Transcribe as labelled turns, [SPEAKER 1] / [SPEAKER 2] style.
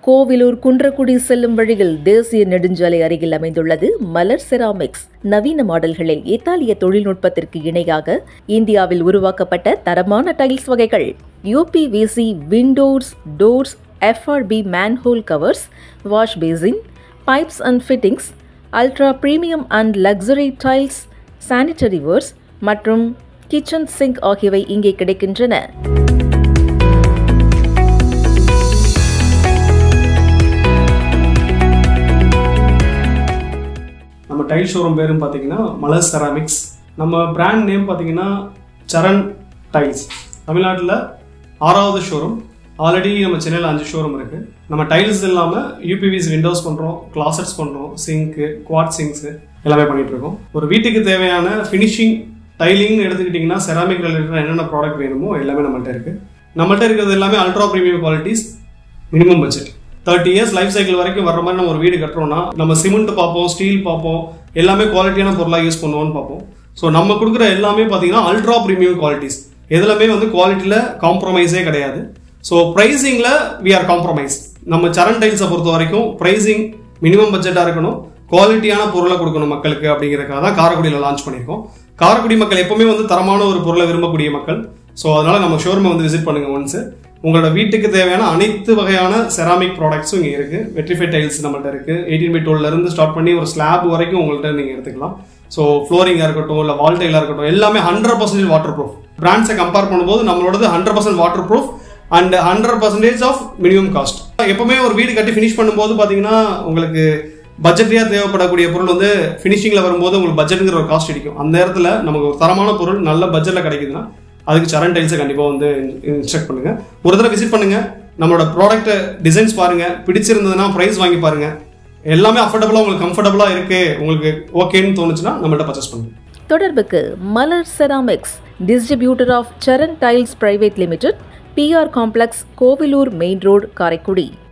[SPEAKER 1] கோவிலூர் குன்றக்குடி செல்லும் வழியில் தேசிய நெடுஞ்சாலை அருகில் அமைந்துள்ளது மலர் செராமிக்ஸ் நவீன மாடல்களில் இத்தாலிய தொழில்நுட்பத்திற்கு இணையாக இந்தியாவில் உருவாக்கப்பட்ட தரமான டைல்ஸ் வகைகள் UPVC windows doors FRP manhole covers wash basin pipes and fittings ultra premium and luxury tiles sanitary wares மற்றும் கிச்சன் சிங்க் ஆகியவை இங்கே கிடைக்கின்றன
[SPEAKER 2] நம்ம டைல் ஷோரூம் பேரும் பார்த்தீங்கன்னா மலர் செராமிக்ஸ் நம்ம பிராண்ட் நேம் பார்த்தீங்கன்னா சரண் டைல்ஸ் தமிழ்நாட்டில் ஆறாவது ஷோரூம் ஆல்ரெடி நம்ம சென்னையில் அஞ்சு ஷோரூம் இருக்குது நம்ம டைல்ஸ் இல்லாமல் யூபிவிஸ் விண்டோஸ் பண்ணுறோம் கிளாசட்ஸ் பண்ணுறோம் சிங்க்கு குவாட் சிங்க்ஸு எல்லாமே பண்ணிட்டு இருக்கோம் ஒரு வீட்டுக்கு தேவையான ஃபினிஷிங் டைலிங்னு எடுத்துக்கிட்டிங்கன்னா செராமிக் ரிலேட்டட் என்னென்ன ப்ராடக்ட் வேணுமோ எல்லாமே நம்மள்ட்ட இருக்குது நம்மள்ட்ட இருக்கிறது எல்லாமே ultra premium qualities minimum budget thirty years life cycle வரைக்கும் வர மாதிரி நம்ம ஒரு வீடு கட்டுறோம்னா நம்ம சிமெண்ட் பார்ப்போம் ஸ்டீல் பார்ப்போம் எல்லாமே குவாலிட்டியான பொருளாக யூஸ் பண்ணுவோம்னு பார்ப்போம் ஸோ நம்ம கொடுக்குற எல்லாமே பார்த்தீங்கன்னா அல்ட்ரா ப்ரீமியம் குவாலிட்டிஸ் எதுலையுமே வந்து குவாலிட்டியில் காம்ப்ரமைஸே கிடையாது ஸோ ப்ரைஸிங்கில் வி ஆர் காம்ப்ரமைஸ் நம்ம சரண் டைல்ஸை பொறுத்த வரைக்கும் ப்ரைஸிங் மினிமம் பட்ஜெட்டாக இருக்கணும் குவாலிட்டியான பொருளை கொடுக்கணும் மக்களுக்கு அப்படிங்கிறதுக்காக தான் காரைக்குடியில் லான்ச் பண்ணியிருக்கோம் காரைக்குடி மக்கள் எப்பவுமே வந்து தரமான ஒரு பொருளை விரும்பக்கூடிய மக்கள் ஸோ அதனால நம்ம ஷோரூமை வந்து விசிட் பண்ணுங்க ஒன்ஸ் உங்களோட வீட்டுக்கு தேவையான அனைத்து வகையான செராமிக் ப்ராடக்ட்ஸும் இங்கே இருக்கு வெட்ரிஃபை டைல்ஸ் நம்மள்ட்ட இருக்கு எயிட்டீன் பை டுவெல்ல இருந்து ஸ்டார்ட் பண்ணி ஒரு ஸ்லாப் வரைக்கும் உங்கள்கிட்ட நீங்க எடுத்துக்கலாம் ஸோ ஃப்ளோரிங்காக இருக்கட்டும் இல்லை வால் டைலாக இருக்கட்டும் எல்லாமே ஹண்ட்ரட் பர்சன்டேஜ் வாட்டர் ப்ரூஃப் பிராண்ட்ஸை கம்பேர் பண்ணும்போது நம்மளோடது hundred percent water proof and hundred percentage of minimum cost எப்பவுமே ஒரு வீடு கட்டி ஃபினிஷ் பண்ணும்போது பார்த்தீங்கன்னா உங்களுக்கு பட்ஜெட்லியாக தேவைப்படக்கூடிய பொருள் வந்து ஃபினிஷிங்கில் வரும்போது உங்களுக்கு பட்ஜெட்டுங்கிற ஒரு காஸ்ட் அடிக்கும் அந்த நேரத்தில் நமக்கு ஒரு தரமான பொருள் நல்ல பட்ஜெட்டில் கிடைக்குதுன்னா அதுக்கு சரண் டைல்ஸை கண்டிப்பாக வந்து இன்ஸ்ட்ரக்ட் பண்ணுங்க ஒரு தடவை விசிட் பண்ணுங்க நம்மளோட ப்ராடக்ட் டிசைன்ஸ் பாருங்க பிடிச்சிருந்ததுன்னா ப்ரைஸ் வாங்கி பாருங்க எல்லாமே அஃபோர்டபுளாக உங்களுக்கு கம்ஃபர்டபுளாக இருக்கு உங்களுக்கு ஓகேன்னு தோணுச்சுன்னா நம்மள்ட்ட பர்ச்சேஸ் பண்ணுங்க
[SPEAKER 1] தொடர்புக்கு Malar ceramics distributor of Saran tiles private limited PR complex Kovilur main road Karaikudi